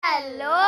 Hello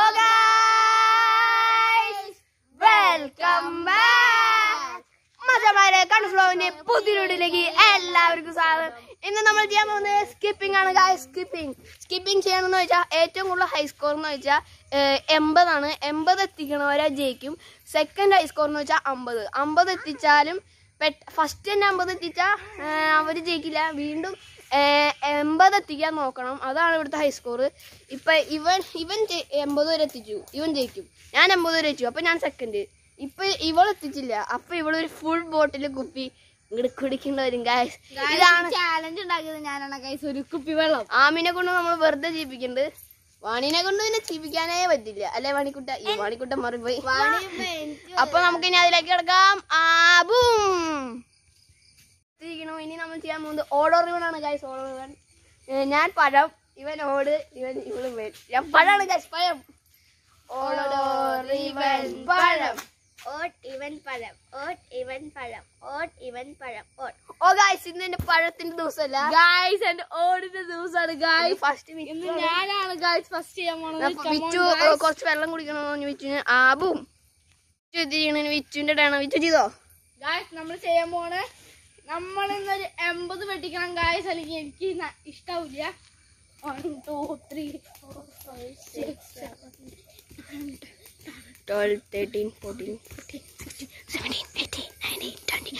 welcome back മച്ചമാരെ കൺഫ്ലോവിന്റെ പുതിയൊടിലേക്ക് എല്ലാവർക്കും സ്വാഗതം ഇന്ന് നമ്മൾ ചെയ്യാൻ പോകുന്നത് സ്കിപ്പിംഗ് ആണ് ഗായ് സ്കിപ്പിംഗ് സ്കിപ്പിംഗ് ചെയ്യണമെന്ന് വെച്ചാൽ ഏറ്റവും കൂടുതൽ ഹൈ സ്കോർ എന്ന് വെച്ചാൽ എൺപതാണ് എൺപത് എത്തിക്കണവരെ ജയിക്കും സെക്കൻഡ് ഹൈ സ്കോർ എന്ന് വെച്ചാൽ അമ്പത് അമ്പത് എത്തിച്ചാലും ഫസ്റ്റ് തന്നെ അമ്പത് എത്തിച്ചാൽ അവർ ജയിക്കില്ല വീണ്ടും ഏഹ്, എൺപത് എത്തിക്കാൻ നോക്കണം അതാണ് ഇവിടുത്തെ ഹൈ സ്കോർ ഇപ്പൊ ഇവൻ ഇവൻ ജയി- എൺപത് വരെ എത്തിച്ചു ഇവൻ ജയിക്കും ഞാൻ എൺപത് വരെ എത്തിച്ചു അപ്പൊ ഞാൻ സെക്കൻഡ് ഇപ്പൊ ഇവൾ എത്തിച്ചില്ല അപ്പൊ ഇവളൊരു ഫുൾ ബോട്ടിൽ കുപ്പി ഇങ്ങോട്ട് കുടിക്കേണ്ടി വരും ഗായ്സ് ഇതാണ് ചാലഞ്ച് ഉണ്ടാക്കിയത് ഞാനാണ് കൈസ് ഒരു കുപ്പി വെള്ളം ആമിനെ കൊണ്ട് നമ്മൾ വെറുതെ ജീവിക്കുന്നുണ്ട് വാണിനെ കൊണ്ട് പിന്നെ ജീവിക്കാനേ പറ്റില്ല അല്ലെ വാണിക്കുട്ട ഈ വാണിക്കുട്ട മറിപ്പോയി അപ്പൊ നമുക്ക് ഇനി അതിലേക്ക് കിടക്കാം ആബും എത്തിയിരിക്കണു ഇനി നമ്മൾ ചെയ്യാൻ പോകുന്നത് ഓടോ റിവൺ ഗൈസ് ഓടോ റിവൺ ഞാൻ പഴം ഇവൻ ഓട് ഇവൻ ഇവള് വേൻ ഞാൻ പഴമാണ് ഗൈസ് പഴം ഓടോ റിവൺ പഴം ഓട്ട് ഇവൻ പഴം ഓട്ട് ഇവൻ പഴം ഓട്ട് ഇവൻ പഴം ഓട്ട് ഓ ഗൈസ് ഇന്ന് എന്റെ പഴത്തിന്റെ ദിവസമല്ല ഗായ്സ് എന്റെ ഓടിന്റെ ദിവസമാണ് ഗായ്സ് ഫസ്റ്റ് ഇന്ന് ഞാനാണ് ഗായ്സ് ഫസ്റ്റ് ചെയ്യാൻ പോണത് വിച്ചു ഏ, കുറച്ച് വെള്ളം കുടിക്കണമെന്ന് പറഞ്ഞു വിച്ചുവിന് ആബും വിച്ചു എത്തിയിരിക്കണ വിച്ചുവിന്റെ ടേണ വിച്ചു ചെയ്തോ ഗായ്സ് നമ്മൾ ചെയ്യാൻ പോണ് നമ്മൾ ഇന്നൊരു എൺപത് വെട്ടിക്കണം ഗായ്സ് അല്ലെങ്കിൽ എനിക്ക് ന- ഇഷ്ടാവില്ല one two three four five six seven twelve thirteen fourteen fifteen sixteen seventeen eighteen nineteen twenty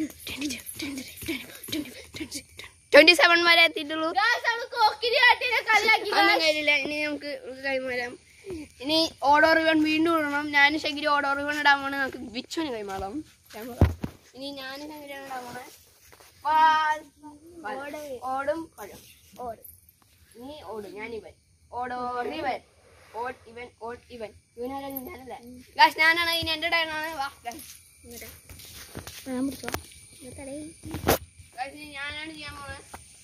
twenty seven വരെ എത്തിയിട്ടുള്ളൂ ഗായ്സ് അവള് കോക്കിരി കാട്ടിനെ കളിയാക്കി ഒന്നും കഴിയില്ല ഇനി നമുക്ക് കൈമാറാം ഇനി ഓടോ റിവൺ വീണ്ടും ഇടണം ഞാനും ശങ്കിരി ഓടോ റിവൺ ഇടാൻ പോണേ നമുക്ക് ബിച്ചുവിന് കൈമാറാം ക്യാമറ ഇനി ഞാനും ശങ്കരിയാണ് ഇടാൻ പോണേ പാൽ, പാൽ. ഓടും പഴം ഓട് നീ ഓടും ഞാൻ ഇവൻ ഓടോ ഇവൻ ഓട് ഇവൻ ഓട് ഇവൻ ഇവനാരാണ് ഞാനല്ലേ ഗാസ് ഞാനാണ് ഇനി എന്റെ ടൈമാണ് വാ ഗാസ് ഇങ്ങോട്ട് ഞാൻ പിടിച്ചോ ഗാസ് ഇനി ഞാനാണ് ചെയ്യാൻ പോണേ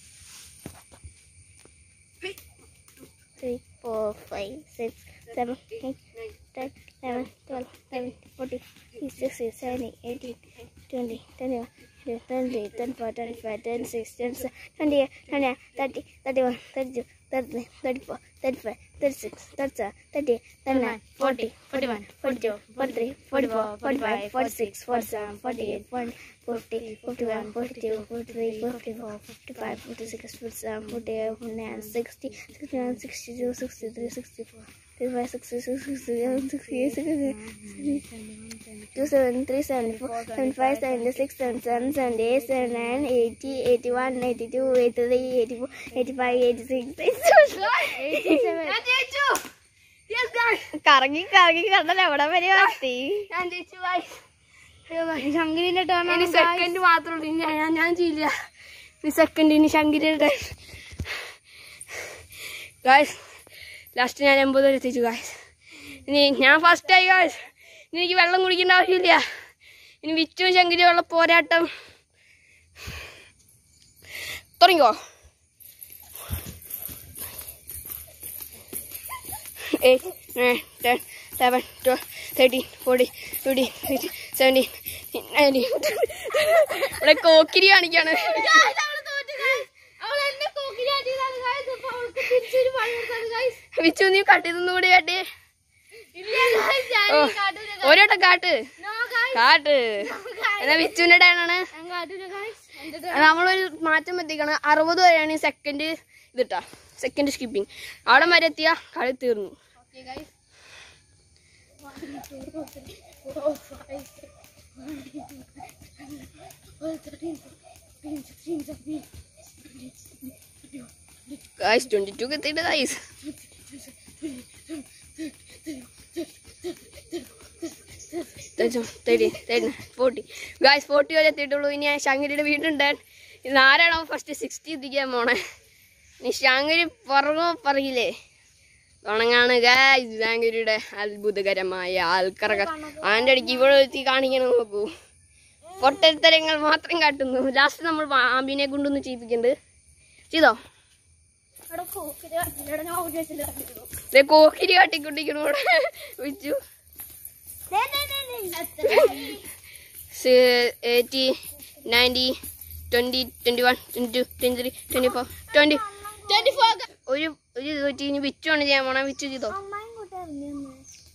three, four, five, six, seven, eight, ten, eleven, twelve, thirteen, fourteen, fifteen, sixteen, seventeen, eighteen, twenty, twenty-one, twenty-two, twenty-four, twenty-five, twenty-six, twenty-seven, twenty-eight, twenty-nine, thirty, thirty-one, thirty-two, thirty-three, thirty-four, thirty-five, thirty-six, thirty-seven, thirty-eight, thirty-nine, forty, forty-one, forty-two, forty-three, forty-four, forty-five, forty-six, forty-seven, forty-eight, forty, fifty, fifty-one, fifty-two, fifty-three, fifty-four, fifty-five, fifty-six, fifty-seven, forty-eight, forty-nine, sixty, sixty-one, sixty-two, sixty-three, sixty-four, sixty-five, sixty-six, sixty-seven, sixty-eight, sixty-nine, seven, three, seventy-four, seventy-five, seventy-six, seventy-seven, seventy-eight, seventy-nine, eighty, eighty-one, eighty-two, eighty-three, eighty-four, eighty-five, eighty-six, eighty-seven. ഞാൻ ജയിച്ചു yes guys കറങ്ങി കറങ്ങി കണ്ടല്ലോ എവിടെ വരെ എത്തി ഞാൻ ജയിച്ചു ഗായ്സ് ശങ്കരിന്റെ ഇനി സെക്കൻഡ് മാത്രമേ ഉള്ളൂ ഇനി ഞാൻ ഞാൻ ചെയ്യില്ല ഇനി സെക്കൻഡ് ഇനി ശങ്കിരിയുടെ ഗായ്സ് ലാസ്റ്റ് ഞാൻ എൺപത് വരെ എത്തിച്ചു ഗായ്സ് ഇനി ഞാൻ ഫസ്റ്റ് ആയി ഗായ്സ് ഇനി എനിക്ക് വെള്ളം കുടിക്കേണ്ട ആവശ്യമില്ല ഇനി വിച്ചും ശങ്കരിയുള്ള പോരാട്ടം തുടങ്ങിക്കോ eight nine ten eleven twelve thirteen fourteen fifteen sixteen seventeen nineteen ഇവിടെ കോക്കിരി കാണിക്കാണ് അവൾ എന്നെ കോക്കിരി ആട്ടിയതാണ് guys. അപ്പൊ അവൾക്ക് തിരിച്ചൊരു പണി കൊടുത്താണ് guys. വിച്ചു നീ കട്ടി കൂടി കാട്ടി ഇല്ല guys, ഞാൻ ഓ, ഈ കാട്ടൂല guys. ഒരു വട്ടം കാട്ട് No guys, കാട്ട് guys. എന്നാ വിച്ചുവിന്റെ ടേണാണ് ഞാൻ കാട്ടൂല guys. എന്റെ turn. നമ്മളൊരു മാറ്റം എത്തിക്കണം അറുപത് വരെയാണ് സെക്കൻഡ് ഇതിട്ടാ സെക്കൻഡ് സ്കിപ്പിംഗ് അവിടെ വരെ എത്തിയ കളി തീർന്നു Okay guys. One, two, three, four, five, six, seven, eight, nine, twelve, thirteen, fourteen, sixteen, seventeen, guys twenty two എത്തിയിട്ട് guys thirty thirty forty guys forty വരെ എത്തിയിട്ടുള്ളൂ ഇനി ശങ്കരിയുടെ വീടുണ്ടാൻ ഇന്ന് ആരാണോ ഫസ്റ്റ് സിക്സ്റ്റി എത്തിക്കാൻ പോണേ ഇനി ശങ്കരി പറങ്ങോ പറയില്ലേ ഉണങ്ങാണ് ഗായ്സ് ശങ്കരിയുടെ അത്ഭുതകരമായ ആൾക്കറക അതിൻ്റെ ഇടയ്ക്ക് ഇവിടെ എത്തി കാണിക്കണം നോക്കൂ പൊട്ടത്തരങ്ങൾ മാത്രം കാട്ടുന്നു ലാസ്റ്റ് നമ്മൾ ആമ്പിനെ കൊണ്ടൊന്ന് ചെയ്യിപ്പിക്കുന്നുണ്ട് ചെയ്തോ അവിടെ കോക്കിരി ആട്ടിയില്ല. ഞാൻ ഒരു വയസ്സിൽ കണ്ടിരുന്നു. ദേ കോക്കിരി കാട്ടിക്കൊണ്ടിരിക്കണു ഇവിടെ വിച്ചു ദേ, ദേ, ദേ, ദേ. അത്ര eighty ninety twenty twenty one twenty two twenty three twenty four twenty twenty four ഒരു ഒരു ഇത് വെച്ച് ഇനി വിച്ചു ആണ് ചെയ്യാൻ പോണേ വിച്ചു ചെയ്തോ അമ്മായി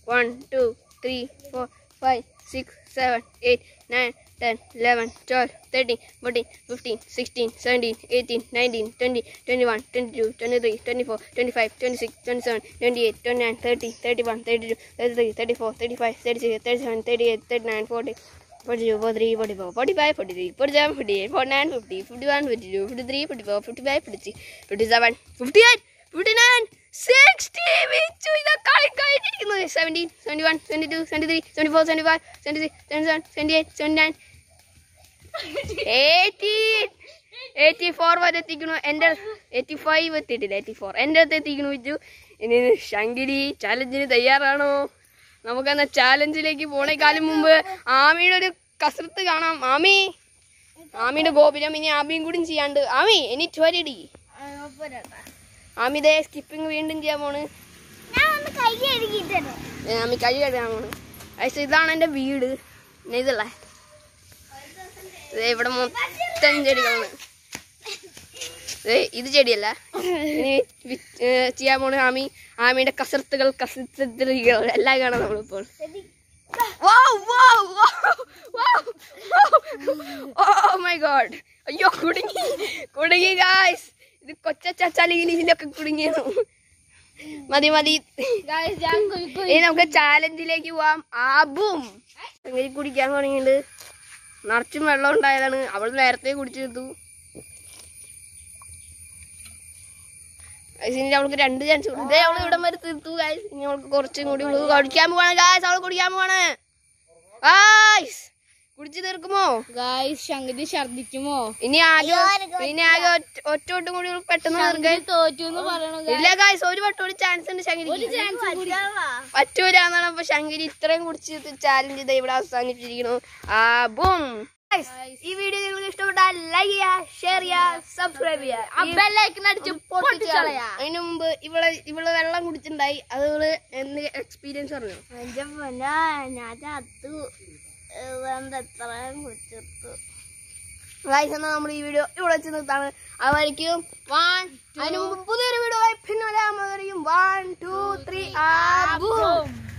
one two three four five six seven eight nine ten eleven twelve thirteen fourteen fifteen sixteen seventeen eighteen nineteen twenty twenty one twenty two twenty three twenty four twenty five twenty six twenty seven twenty eight twenty nine thirty thirty one thirty two thirty three thirty four thirty five thirty six thirty seven thirty eight thirty nine forty forty two forty three forty four forty five forty three forty seven forty eight forty nine fifty fifty one fifty two fifty three fifty four fifty five fifty six fifty seven fifty eight fifty nine sixty വെച്ചു ഇത് കളിക്കായിരിക്കുന്നു seventeen seventy one seventy two seventy three seventy four seventy five seventy six seventy seven seventy eight seventy nine eighteen eighty four വരെ എത്തിക്കണു എൻ്റെ eighty five എത്തിയിട്ടില്ല eighty four എൻ്റെ അടുത്ത് എത്തിക്കണു വെച്ചു ഇനി ശങ്കിരി ചാലഞ്ചിന് തയ്യാറാണോ നമുക്കെന്നാ ചാലഞ്ചിലേക്ക് പോണേക്കാളും മുമ്പ് ആമിയുടെ ഒരു കസരത്ത് കാണാം ആമി ആമിയുടെ ഗോപുരം ഇനി ആമിയും കൂടി ചെയ്യാണ്ട് ആമി ഇനി ചോരടി ആമി ഇതേ സ്കിപ്പിംഗ് വീണ്ടും ചെയ്യാൻ പോണ് ഞാൻ ഒന്ന് കൈ കഴുകിയിട്ടോ ഏ, ആമി കൈ കഴുകാൻ പോണ് പക്ഷേ ഇതാണ് എൻ്റെ വീട് പിന്നെ ഇതല്ലേ ദേ ഇവിടെ മൊത്തം ചെടികളാണ് ദേ ഇത് ചെടിയല്ല ഇനി വി- ഏ, ചെയ്യാൻ പോണ ആമി ആമിയുടെ കസർത്തുകൾ കസർത്തുകൾ എല്ലാം കാണാം നമ്മളിപ്പോൾ Wow, wow, wow, wow, wow. Oh my god. അയ്യോ കുടുങ്ങി കുടുങ്ങി ഗായ്സ് ഇത് കൊച്ചച്ചാലിയിലൊക്കെ കുടുങ്ങിയത് മതി മതി ഇനി നമുക്ക് ചാലഞ്ചിലേക്ക് പോവാം ആബും അങ്ങനെ കുടിക്കാൻ തുടങ്ങിയിട്ടുണ്ട് നിറച്ചും വെള്ളം ഉണ്ടായതാണ് അവൾ നേരത്തെ കുടിച്ചു തീർത്തു Guys, ഇനി അവൾക്ക് രണ്ട് ചാൻസ് കൊടുത്തു അവൾ ഇവിടം വരെ തീർത്തു ഗായ്സ് ഇനി അവൾക്ക് കുറച്ചും കൂടി ഉള്ളൂ കുടിക്കാൻ പോവാണ് ഗായ്സ് അവൾ കുടിക്കാൻ പോവാണ് ഗായ്സ് കുടിച്ചു തീർക്കുമോ ഗായ്സ് ശങ്കരി ഛർദിക്കുമോ ഇനി ആകെ ഇനി ആകെ ഒറ്റ- ഒറ്റ വട്ടം കൂടി ഉള്ളൂ പെട്ടെന്ന് തീർക്കാൻ തോറ്റു എന്ന് പറയണു ഇല്ല ഗായ്സ് ഒരു വട്ടം കൂടി ചാൻസ് ഉണ്ട് ശങ്കരിക്ക് പറ്റൂലെന്നാണ് അപ്പൊ ശങ്കരി ഇത്രയും കുടിച്ച് ചാലഞ്ച് ചെയ്ത് ഇവിടെ അവസാനിപ്പിച്ചിരിക്കുന്നു ആ ബും ഈ വീഡിയോ നിങ്ങൾക്ക് ഇഷ്ടപ്പെട്ടാൽ ലൈക്ക് ചെയ്യുക ഷെയർ ചെയ്യുക സബ്സ്ക്രൈബ് ചെയ്യുക ബെല്ലൈക്കനടിച്ച് പൊട്ടിച്ചളയാ അതിനു മുമ്പ് ഇവള് ഇവള് വെള്ളം കുടിച്ചിട്ടുണ്ടായി അത് ഇവള് എന്ത് എക്സ്പീരിയൻസ് പറഞ്ഞു എന്റെ പൊന്ന ഞാൻ ചത്തു എത്രയും കുറ്റിർത്തു ഗൈസ് എന്നാൽ നമ്മൾ ഈ വീഡിയോ ഇവിടെ വെച്ച് നിർത്താണ് അതുവരെയ്ക്കും വൺ അതിന് മുമ്പ് പുതിയൊരു വീഡിയോ പിന്നെ വരാൻ വൺ ടു ത്രീ ആ ബൂം